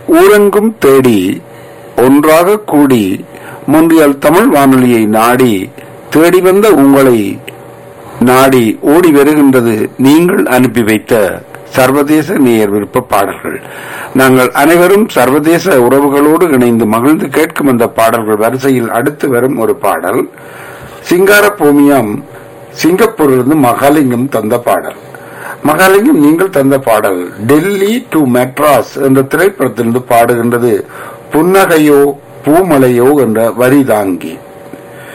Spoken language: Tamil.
ஊரெங்கும் தேடி ஒன்றாக கூடி முன்றியல் தமிழ் வானொலியை நாடி தேடி வந்த உங்களை நாடி ஓடி வருகின்றது நீங்கள் அனுப்பி வைத்த சர்வதேச நேயர் விருப்ப பாடல்கள் நாங்கள் அனைவரும் சர்வதேச உறவுகளோடு இணைந்து மகிழ்ந்து கேட்கும் அந்த பாடல்கள் வரிசையில் அடுத்து வரும் ஒரு பாடல் சிங்கார பூமியம் சிங்கப்பூரிலிருந்து மகாலிங்கம் தந்த பாடல் மகாலிங்கம் நீங்கள் தந்த பாடல் டெல்லி டு மெட்ராஸ் என்ற திரைப்படத்திலிருந்து பாடுகின்றது புன்னகையோ பூமலையோ என்ற வரி தாங்கி